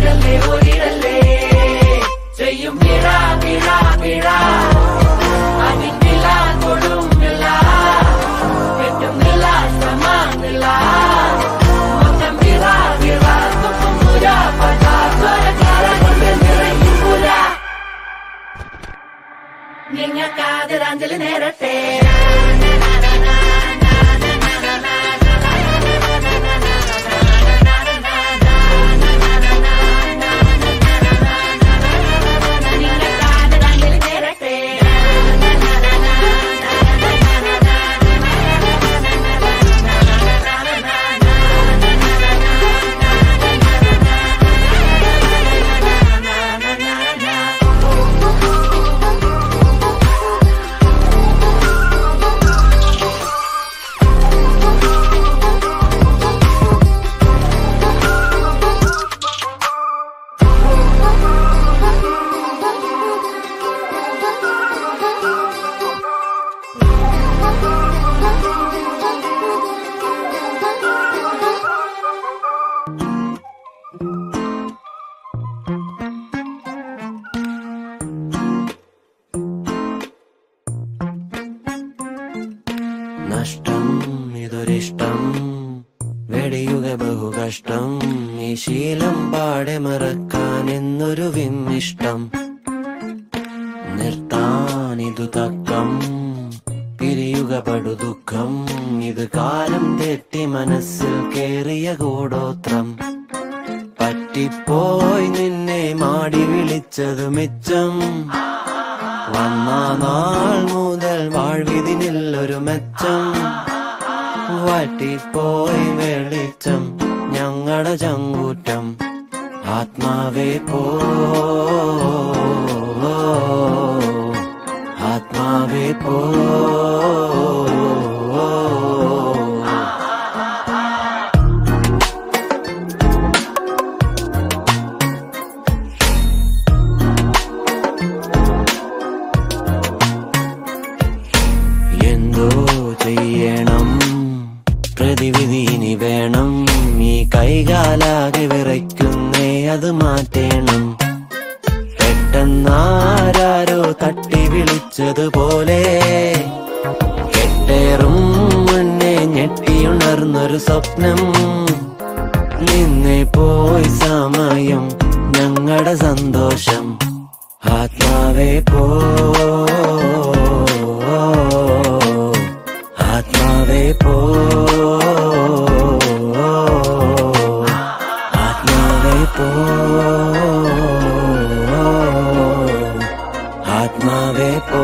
ഓടിടല്ലേ ഓടിടല്ലേ ചെയ്യും പിഴ പിഴ പിഴ അതിനില്ല കൊടുമില്ല പറ്റുന്നില്ല ശ്രമമില്ല മൊത്തം പിഴ പിഴ തുപ്പുമുര പട സ്വരക്കാര കൊണ്ട് നിറയും പുര നിങ്ങൾക്കാതിരാഞ്ജലി നേരട്ടെ നിങ്ങൾക്കാതിരാഞ്ജലി നേരട്ടെ നഷ്ടം ഇതൊരിഷ്ടം വെടിയുക ബഹു കഷ്ടം ഈ ശീലം പാടെ മറക്കാൻ എന്നൊരു വിമ്മിഷ്ടം നിർത്താൻ ഇതു തക്കം പിരിയുക പടു ദുഃഖം ഇത് കാലം തെറ്റി മനസ്സിൽ കേറിയ കൂടോത്രം പറ്റിപ്പോയി നിന്നെ മാടി വിളിച്ചത് മിച്ചം വന്ന നാൾ മുതൽ വാഴ്വിതിനിൽ ഒരു മെച്ചം വട്ടിപ്പോയി വെളിച്ചം ഞങ്ങളുടെ ചങ്കൂറ്റം ആത്മാവേ പോ ആത്മാവേ പോ എന്തോ ചെയ്യണം പ്രതിവിധി ഇനി വേണം ഈ കൈകാലാകെ വിറയ്ക്കുന്നേ അത് മാറ്റേണം പെട്ടെന്നാരോ തട്ടി വിളിച്ചതുപോലെ കെട്ടേറും മുന്നേ ഞെട്ടിയുണർന്നൊരു സ്വപ്നം നിന്നെ പോയി സമയം ഞങ്ങളുടെ സന്തോഷം ആത്മാവേ പോ ആത്മാവേ പോ ആത്മാവേ പോ ആത്മാവേ പോ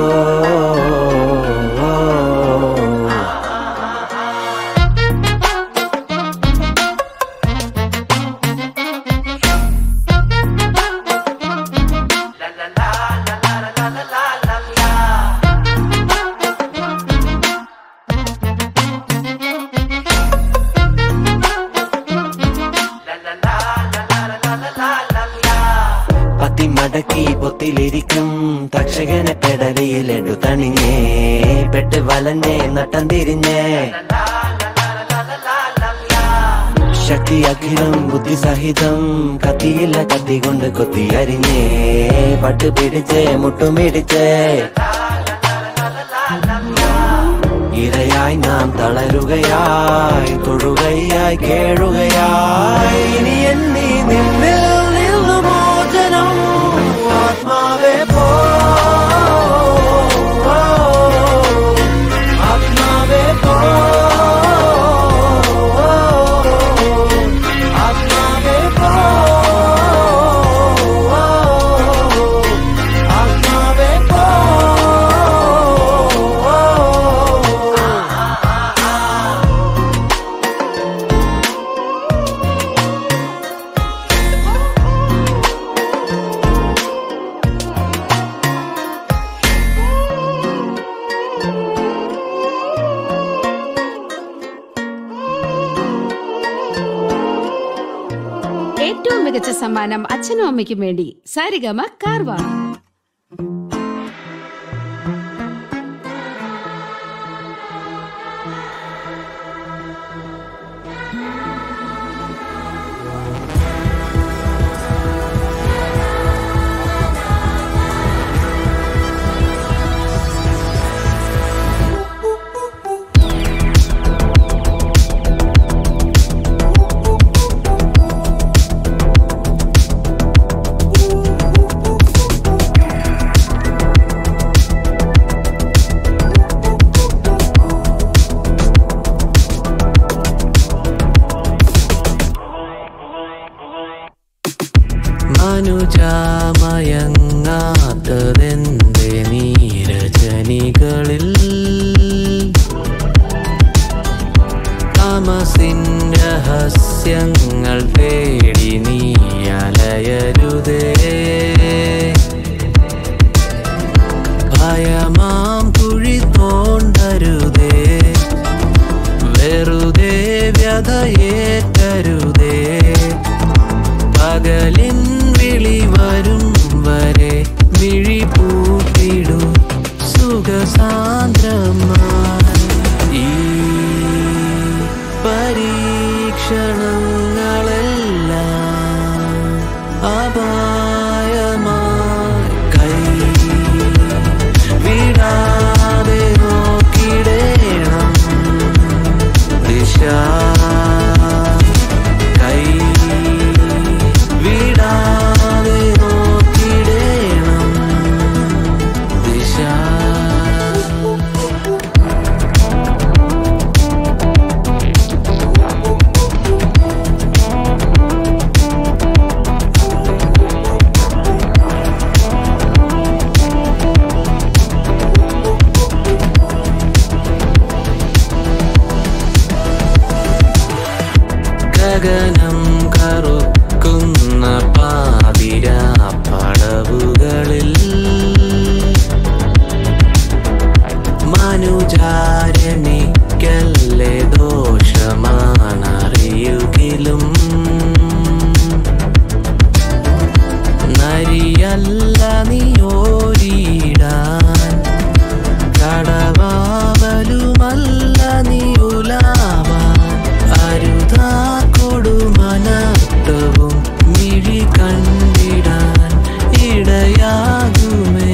പത്തി മടക്കി പൊത്തിലിരിക്കും തക്ഷകനെ പെടലിയിലെടു തണിഞ്ഞേ പെട്ട് വലഞ്ഞേ നട്ടം തിരിഞ്ഞേ ശക്തി അഖിലം ബുദ്ധി സഹിതം കത്തിയില്ല കത്തി കൊണ്ട് കൊത്തി അരിഞ്ഞേ പട്ട് പിടിച്ചേ മുട്ടുമിടിച്ചേ ഇരയായി നാം തളരുകയായി തൊഴുകയായി കേഴുകയായി ഇനി എന്നീ നിന്നിൽ നിന്നു മോചനം ആത്മാവേ പോ ആത്മാവേ പോ ആത്മാവേ പോ ആത്മാവേ പോ ഏറ്റവും മികച്ച സമ്മാനം അച്ഛനും അമ്മയ്ക്കും വേണ്ടി സാരിഗമ കാർവ മനുജാമയങ്ങാത്തതെന്റെ നീരജനികളിൽ താമസിൻ രഹസ്യങ്ങൾ തേടി നീ അലയരുതേ ഭയമാം കുഴി തോണ്ടരുതേ വെറുതെ വ്യഥയേറ്റരുതേ പകലിൻ വിളി വരും വരെ മിഴി പൂട്ടിടൂ സുഖസാന്ദ്രമായി ഈ പരീക്ഷണങ്ങളെല്ലാം അപായമായി കൈ വിടാതെ നോക്കിടേണം ദിശ കൈ വിടാതെ നോക്കിടേണം ദിശ ഗഗനം കറുക്കുന്ന പാതിര പടവുകളിൽ മനുജാരണിക്കല്ലേ ദോഷമാണറിയുകിലും നരിയല്ല നീയോരിടാൻ കടവാവലുമല്ല നീ ഉലാവാൻ അരുതാ കൊടുമനത്തവും മിഴി കണ്ടിടാൻ ഇടയാകുമേ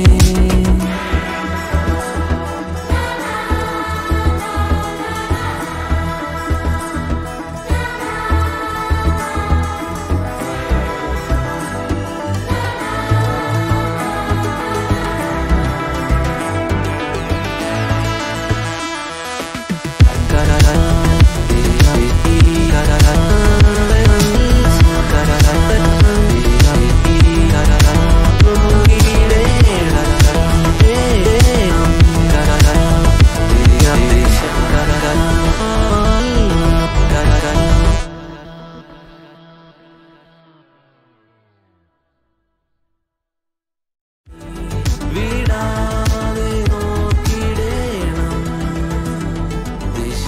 വിടാതെ നോക്കിടേണം ദിശ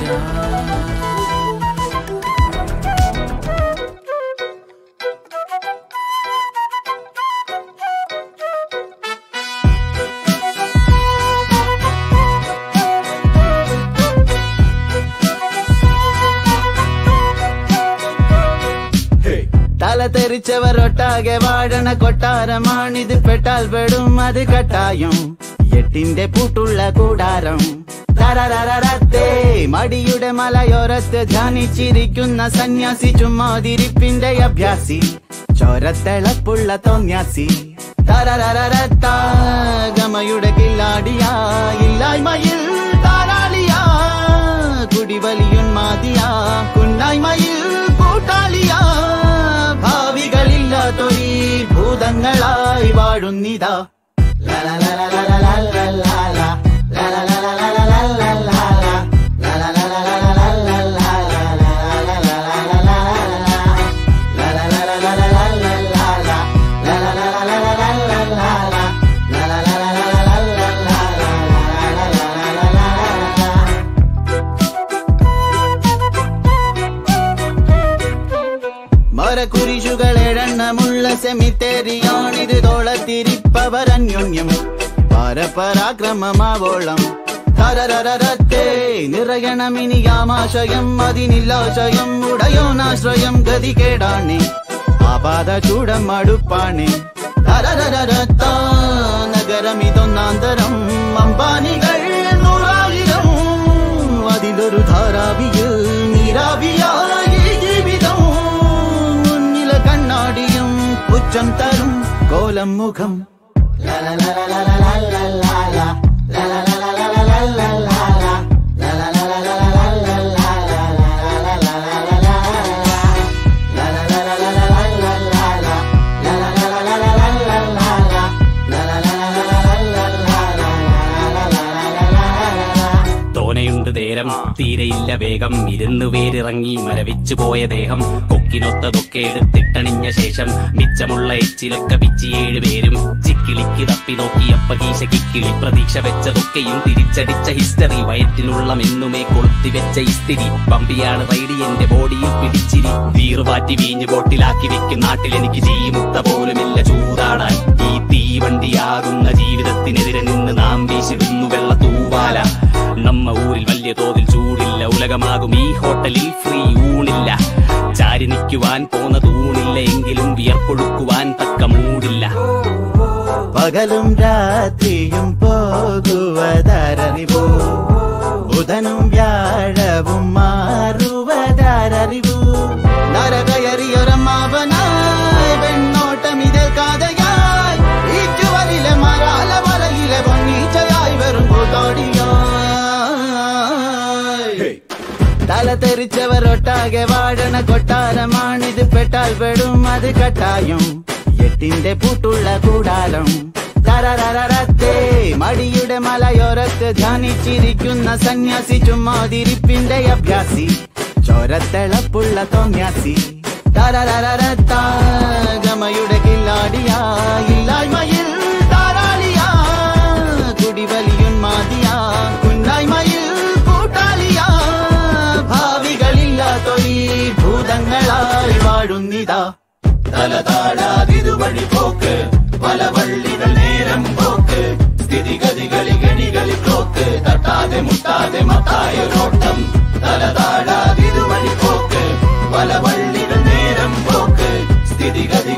തല തെറിച്ചവർ ഒട്ടാകെ വാഴണ കൊട്ടാരമാണിത് പെട്ടാൽ പെടും അത് കട്ടായും എട്ടിന്റെ പൂട്ടുള്ള കൂടാരം തരരരരത്തേ മടിയുടെ മലയോരത്ത് ധ്യാനിച്ചിരിക്കുന്ന സന്യാസി ചുമ്മാതിരിപ്പിന്റെ അഭ്യാസി ചോരത്തിളപ്പുള്ള തോന്യാസി തരരരരത്ത ഗമയുടെ കില്ലാടിയാ ഇല്ലായ്മയിൽ താരാളിയാ കുടിവലിയുന്മാതിയാ കുന്നായ്മയിൽ കൂട്ടാളിയാ ഭാവികളില്ലാത്തൊരീ ഭൂതങ്ങളായി വാഴുന്നിതാ മരക്കുരിശുകൾ എഴണ്ണമുള്ള സെമിത്തേരിയാണിത് തോളത്തിരിപ്പവർ അന്യോന്യം പരപരാക്രമമാവോളം തരരരരത്തെ നിറയണമിനി ആമാശയം അതിനില്ലാശയം ഉടയോനാശ്രയം ഗതികേടാണ് ആപാത ചൂടം അടുപ്പാണ് തരരരരത്ത നഗരമിതൊന്നാന്തരം അമ്പാനികൾ നൂറായിരം അതിലൊരു ധാരാവിയിൽ നീരാവിയായി ജീവിതം മുന്നിലെ കണ്ണാടിയും പുച്ഛം തരും കോലം മുഖം തീരെയില്ല വേഗം ഇരുന്നു പേരിറങ്ങി മരവിച്ചു പോയ ദേഹം കൊക്കിനൊത്തതൊക്കെ എടുത്തിട്ടണിഞ്ഞ ശേഷം മിച്ചമുള്ള എച്ചിലൊക്കെ പിച്ചി ഏഴുപേരും ചിക്കിളിക്ക് തപ്പി നോക്കി അപ്പ കീശ കിക്കിളി പ്രതീക്ഷ വെച്ചതൊക്കെയും തിരിച്ചടിച്ച ഹിസ്റ്ററി വയറ്റിനുള്ള മെന്നുമേ കൊളുത്തി വെച്ച ഇസ്തിരി പമ്പിയാണ് റൈഡി എന്റെ ബോഡിയിൽ പിടിച്ചിരി വീറുപാറ്റി വീഞ്ഞു ബോട്ടിലാക്കി വെക്കും നാട്ടിൽ എനിക്ക് ജീമുത്ത പോലുമില്ല ചൂതാടാൻ ഈ തീവണ്ടിയാകുന്ന ജീവിതത്തിനെതിരെ നിന്ന് നാം വീശിടുന്നു വെള്ള തൂവാല നമ്മ ഊരിൽ വലിയ തോതിൽ ചൂടില്ല ഉലകമാകും ഈ ഹോട്ടലിൽ ഫ്രീ ഊണില്ല ചാരി നിൽക്കുവാൻ പോന്ന തൂണില്ല എങ്കിലും വിയർപ്പൊഴുക്കുവാൻ തക്ക മൂടില്ല പകലും രാത്രിയും പോകുവതറിവു ബുധനും വ്യാഴവും മാറുവതറിവു നരകയറിയൊരമ്മാവനായി വെണ്ണോട്ടം ഇതിൽ കാതയായി ഈ ചുവരിലെ മരാല മലയിലെ പൊന്നീച്ചയായി വെറും കൂത്തോടിയായി തല തെറിച്ചവരൊട്ടാകെ വാഴണ കൊട്ടാരമാണിത് പെട്ടാൽ പെടും അത് കട്ടായും എട്ടിന്റെ പൂട്ടുള്ള കൂടാരം തരരരരത്തെ മടിയുടെ മലയോരത്ത് ധ്യാനിച്ചിരിക്കുന്ന സന്യാസി ചുമ്മാതിരിപ്പിന്റെ അഭ്യാസി ചോരത്തിളപ്പുള്ള തോന്യാസി തരരരരത്ത ഗമയുടെ കില്ലാടിയാ ഇല്ലായ്മയിൽ താരാളിയാ കുടിവലിയുന്മാതിയാ കുന്നായ്മയിൽ കൂട്ടാളിയാ ഭാവികളില്ലാത്തൊരീ ഭൂതങ്ങളായി വാഴുന്നിതാ തലതാഴാതിതുവഴി പോക്ക് പല വള്ളികൾ നേരം പോക്ക് സ്ഥിതിഗതികളി ഗണികളി ക്ലോക്ക് തട്ടാതെ മുട്ടാതെ മത്തായൊരോട്ടം തലതാഴാതിതുവഴി പോക്ക് പല വള്ളികൾ നേരം പോക്ക് സ്ഥിതിഗതി